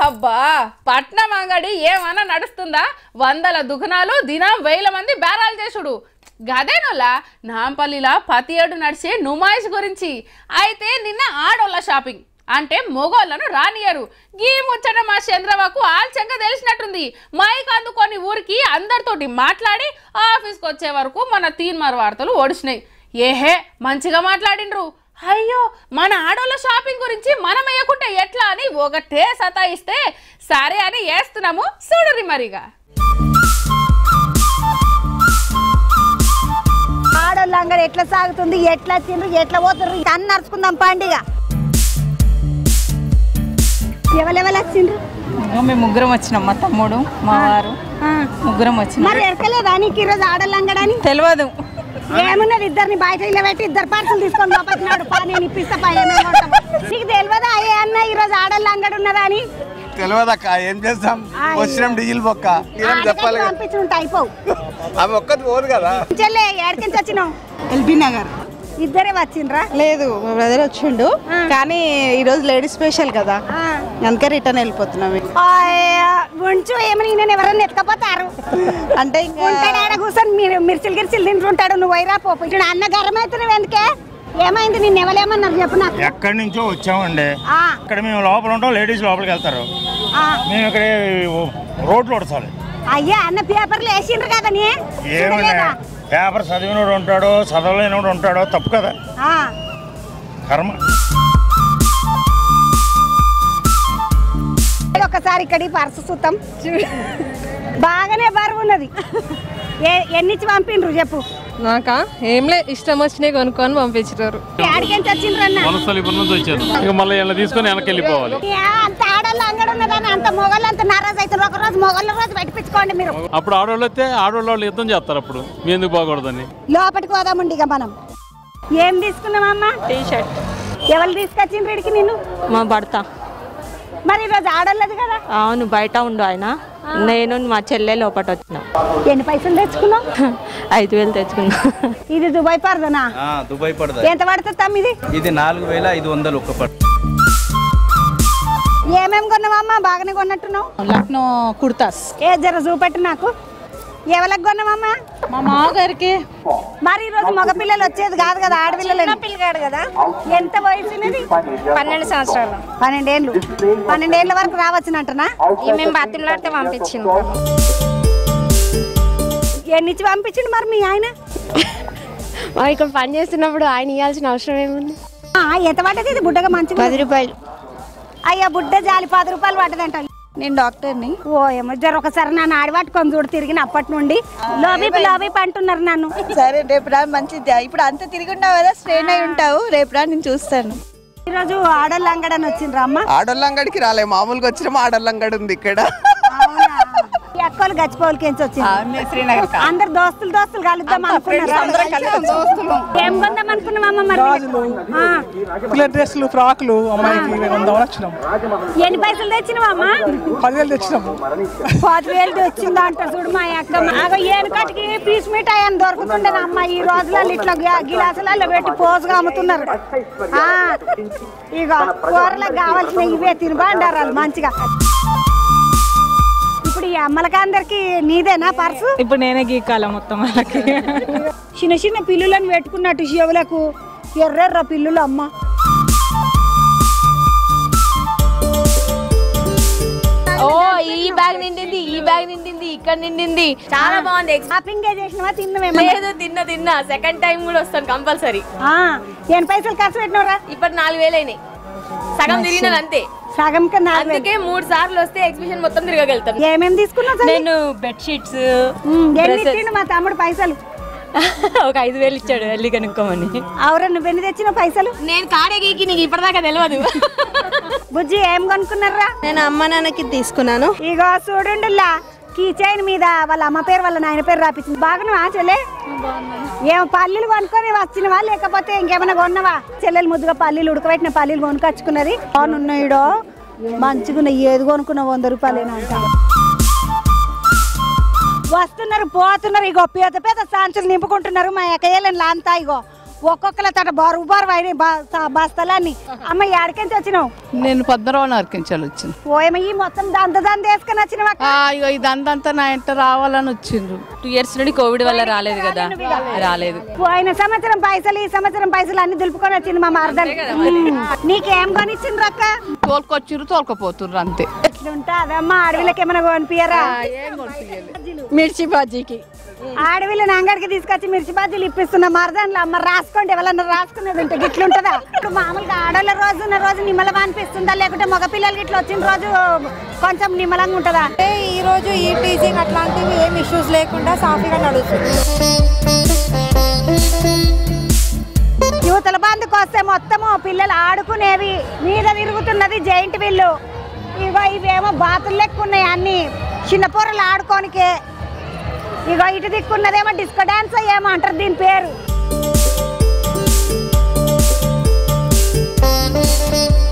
అబ్బా పట్నం అంగడి ఏమన్నా నడుస్తుందా వందల దుకాణాలు దినం వేల మంది బేరాలు చేసుడు గదేనోలా నాంపల్లిలా ప్రతి ఏడు నడిచే నుమాయిష్ గురించి అయితే నిన్న ఆడోళ్ళ షాపింగ్ అంటే మొగోళ్ళను రానియరు గీ ముచ్చట మా చంద్రబాబుకు ఆల్చంగా తెలిసినట్టుంది మైక్ అందుకొని ఊరికి అందరితోటి మాట్లాడి ఆఫీస్కి వచ్చే వరకు మన తీన్మార్ వార్తలు ఓడిసినాయి ఏహే మంచిగా మాట్లాడిండ్రు అయ్యో మన ఆడోళ్ళ షాపింగ్ గురించి మనం వేయకుంటే ఎట్లా అని ఒకటే సతాయిస్తే సరే అని వేస్తున్నాము చూడరి మరిగా ఆడోళ్ళ అంగడి ఎట్లా సాగుతుంది ఎట్లా తిండ్రు ఎట్లా పోతుర్రు అన్ని నడుచుకుందాం పండుగ ఎవరెవరు వచ్చిండ్రు మేము ముగ్గురం వచ్చినాం మా తమ్ముడు మా వారు ఆ. ముగ్గురం వచ్చినాం మరి ఎరకలేదా నీకు ఈరోజు ఆడోళ్ళ అంగడని తెలియదు ఏమున్నది ఇద్దరిని బయట ఇలా పెట్టి ఇద్దరు పార్సల్ తీసుకొని లోపలినాడు పా నేను ఇప్పిస్తా పా ఏమేమి కొంటావు. నీకు తెలియదా అయ్యే అన్న ఈరోజు ఆడోళ్ళ అంగడి ఉన్నదా అని తెలియదక్క ఏం చేస్తాం వచ్చినాం డీజిల్ బొక్క ఏం చెప్పాలి కదా. పంపించుంటే అయిపోవు ఆమె ఒక్కటి పోదు కదా చెల్లె ఏడికించి వచ్చినావు ఎల్బీ నగర్ ఇద్దరే వచ్చిండ్రా లేదు మా బ్రదర్ వచ్చిండు కానీ ఈరోజు లేడీస్ స్పెషల్ కదా ఆ. అందుకే రిటర్న్ వెళ్ళిపోతున్నాం ఆయ్, ఉంచు ఏమని నేను ఎవరైనా ఎత్తుకపోతారు అంటే ఇంకా ఉంటాడు ఆడ కూర్చొని మీరు మిర్చిలు గిర్చిలు తింటుంటాడు నువ్వు వైరా పోపు ఇక్కడ అన్న గరం అవుతున్నావు ఎందుకే ఏమైంది నిన్ను ఎవలేమన్నారు చెప్పు నాకు ఎక్కడి నుంచో వచ్చామండి ఆ, ఇక్కడ మేము లోపల ఉంటాం లేడీస్ లోపలికి వెళ్తారు ఆ. మేము ఇక్కడ రోడ్లు ఉడచాలి అయ్యా అన్న పేపర్లు వేసిండ్రు కదా నీ ఏమన్నా చూడలేదా? పేపర్ చదివినోడు ఉంటాడో చదవలేనోడు ఉంటాడో తప్పు కదా ఆ, కర్మ ఒకసారి ఇక్కడ పర్సు చూద్దాం బాగానే బరువు ఉన్నది ఏ ఎన్నిచ్చి పంపిండ్రు చెప్పు నాకా ఏంలే ఇష్టం వచ్చినాయి కొనుక్కొని పంపించారు ఆడికెంచి వచ్చిండ్రు అన్న వనస్థలిపురం నుంచి వచ్చాను ఇక మళ్ళీ ఇలా తీసుకొని వెనక్కి వెళ్ళిపోవాలి ఏ, అంత ఆడోళ్ళు అంగడి ఉన్నదని అంత మొగళ్ళు అంత నారాజు అవుతారు ఒక రోజు మొగళ్ళ రోజు పెట్టించుకోండి మీరు అప్పుడు ఆడవాళ్ళు వస్తే ఆడవాళ్ళు వాళ్ళు యుద్ధం చేస్తారు అప్పుడు మీ ఎందుకు బాగూడదని లోపలికి పోదామండి ఇక మనం ఏం తీసుకున్నామమ్మా టీ షర్ట్ ఎవరు తీసుకొచ్చిండ్రు ఇడికి నిన్ను మా భర్త మరి ఈరోజు ఆడోళ్ళది కదా అవును బయట ఉండు ఆయన నేను మా చెల్లె లోపట వచ్చినాం ఎన్ని పైసలు తెచ్చుకున్నావు ఐదు వేలు తెచ్చుకున్నా ఇది దుబాయ్ పరదనా ఆ, దుబాయ్ పడదా ఎంత పడుతుంది తమ్మి ఇది ఇది నాలుగు వేల ఐదు వందలు ఒక్క పడ ఏమేమి కొన్నావమ్మా బాగానే కొన్నట్టున్నావు లక్నో కుర్తాస్ ఏ జర చూపెట్టు నాకు ఎవరికి కొన్నావమ్మా మా మామగారికి మరి ఈరోజు మగ పిల్లలు వచ్చేది కాదు కదా ఆడపిల్లలు పిల్లగాడు కదా ఎంత వయసు ఉన్నది పన్నెండు సంవత్సరాలు పన్నెండేళ్ళు పన్నెండేళ్ళ వరకు రావచ్చునంటనా ఇక మేము బతిలాడితే పంపించింది ఎన్నిచ్చి పంపించిండు మరి మీ ఆయన మా ఇక్కడ పని చేస్తున్నప్పుడు ఆయన ఇవ్వాల్సిన అవసరం ఏముంది ఆ, ఎంత పడ్డది ఇది బుడ్డగా మంచిగా పది రూపాయలు అయ్యా బుడ్డ జాలి పది రూపాయలు పడ్డదంట నేను డాక్టర్ని ఓ ఏమో జర ఒకసారి నన్ను ఆడి పట్టుకొని చూడు తిరిగిన అప్పటి నుండి లోబీపు లోబీపు అంటున్నారు నన్ను సరే రేపు రా మంచిది ఇప్పుడు అంత తిరిగి ఉన్నావు కదా స్ట్రెయిన్ అయి ఉంటావు రేపు రా నేను చూస్తాను ఈరోజు ఆడోళ్ళు అంగడని వచ్చిండ్రు అమ్మ ఆడోళ్ళ అంగడికి రాలే మామూలుగా వచ్చిన ఆడోళ్ళ అంగడి ఉంది ఇక్కడ ఈ అక్కలు గచ్చిపోలకి వచ్చింది శ్రీనగర్ అందరు దోస్తులు దోస్తులు కలుద్దాం అనుకున్నారు ఏం కొందాం అనుకున్నామమ్మ మరి ఆ, పిల్లల డ్రెస్సులు ఫ్రాకులు అమ్మాయికి కొందామని వచ్చినాం ఎన్ని పైసలు తెచ్చినవమ్మా పదివేలు తెచ్చినాము పదివేలు తెచ్చిందా అంట చూడు మా అక్క అగో ఏనుకటికి పీస్ మిఠాయి అని దొరుకుతుండేది అమ్మ ఈ రోజులలో ఇట్లా గి- గిలాసులలో పెట్టి పోసుగా అమ్ముతున్నారు ఆ, ఇక కూరలకు కావాల్సిన ఇవే తినబాండారాలు మంచిగా ఇప్పుడు ఈ అమ్మలకి అందరికి నీదేనా పర్సు ఇప్పుడు నేనే గీకాల మొత్తం వాళ్ళకి చిన్న చిన్న పిల్లులను పెట్టుకున్నట్టు చెవులకు ఎర్రెర్ర పిల్లులు అమ్మ ఓ ఈ బ్యాగ్ నిండింది ఈ బ్యాగ్ నిండింది ఇక్కడ నిండింది చాలా బాగుంది షాపింగ్ చేసినవా తిన్నవేమో లేదు తిన్నా తిన్నా సెకండ్ టైం కూడా వస్తాను కంపల్సరీ ఆ, ఎన్ని పైసలు ఖర్చు పెట్టినవరా ఇప్పుడు నాలుగు వేలు అయినాయి సగం తిరిగినాను అంతే సగం కన్నా అందుకే మూడు సార్లు వస్తే ఎగ్జిబిషన్ మొత్తం తిరగగలుగుతాం ఏమేమి తీసుకున్నావు తల్లి? నేను బెడ్షీట్స్ ఉమ్, ఎన్ని ఇచ్చిండు మా తమ్ముడు పైసలు ఒక ఐదు వేలు ఇచ్చాడు వెళ్ళి కనుక్కోమని అవురా నువ్వు ఎన్ని తెచ్చిన పైసలు నేను కాడే గీకి నీకు ఇప్పటిదాకా తెలియదు బుజ్జి ఏం కొనుక్కున్నారా నేను అమ్మ నాన్నకి తీసుకున్నాను ఇగో చూడుండులా కీ చైన్ మీద వాళ్ళ అమ్మ పేరు వాళ్ళ నాయన పేరు రాపించింది బాగా చెల్లె ఏం పల్లీలు కొనుక్కొని వచ్చినవా లేకపోతే ఇంకేమైనా కొన్నవా చెల్లెలు ముద్దుగా పల్లీలు ఉడకబెట్టిన పల్లీలు కొనుకొచ్చుకున్నది అవునున్నాయిడో మంచిగా ఏది కొనుక్కున్న వంద రూపాయలేనా అంట వస్తున్నారు పోతున్నారు ఇగో పేద పేద సాంచులు నింపుకుంటున్నారు మా ఎక్కయ్యలని అంతా ఇగో ఒక్కొక్కల తట బరువు బరువు అయినాయి బ- స- బస్తలన్నీ అమ్మ ఏడకించి వచ్చినావు నేను పద్మరావు నరికించాలి వచ్చింది ఓయమ్మ ఈ మొత్తం దంత దంత వేసుకొని వచ్చినావు అక్క. ఇగో ఇదంతా నా ఇంట రావాలని వచ్చిండ్రు టూ ఇయర్స్ నుండి కోవిడ్ వల్ల రాలేదు కదా రాలేదు పోయిన సంవత్సరం పైసలు ఈ సంవత్సరం పైసలు అన్ని దులుపుకొని వచ్చింది మా మరదలు నీకేం కొనిచ్చిండ్రు అక్క తోలుకొచ్చిర్రు తోలుకపోతుర్రు అంతే ఎట్లుంటాదమ్మా అడవిలకి ఏమైనా కొనిపియరా మిర్చి బజ్జీకి ఆడవిల్లని అంగడికి తీసుకొచ్చి మిర్చి బజ్జీలు ఇప్పిస్తున్న మరదన్లు అమ్మ రాసుకోండి ఎవరన్నా రాసుకునేది ఉంటే గిట్లుంటదా ఇప్పుడు మామూలుగా ఆడవాళ్ళ రోజు ఉన్న రోజు నిమ్మలం అనిపిస్తుందా లేకుంటే మగ పిల్లలకి ఇట్లా వచ్చిన రోజు కొంచెం నిమ్మలంగా ఉంటుందా ఈ రోజు ఈ టీచింగ్ అట్లాంటివి ఏం ఇష్యూస్ లేకుండా సాఫీగా నడుస్తుంది యువతల బంధుకు వస్తే మొత్తము పిల్లలు ఆడుకునేవి మీద తిరుగుతున్నది జైంట్ వీళ్ళు ఇగో ఇవేమో బాతులు లెక్క ఉన్నాయి అన్ని చిన్న పొరలు ఆడుకోనికే ఇగో ఇటు దిక్కున్నదేమో డిస్కో డాన్స్ ఏమో అంటారు దీని పేరు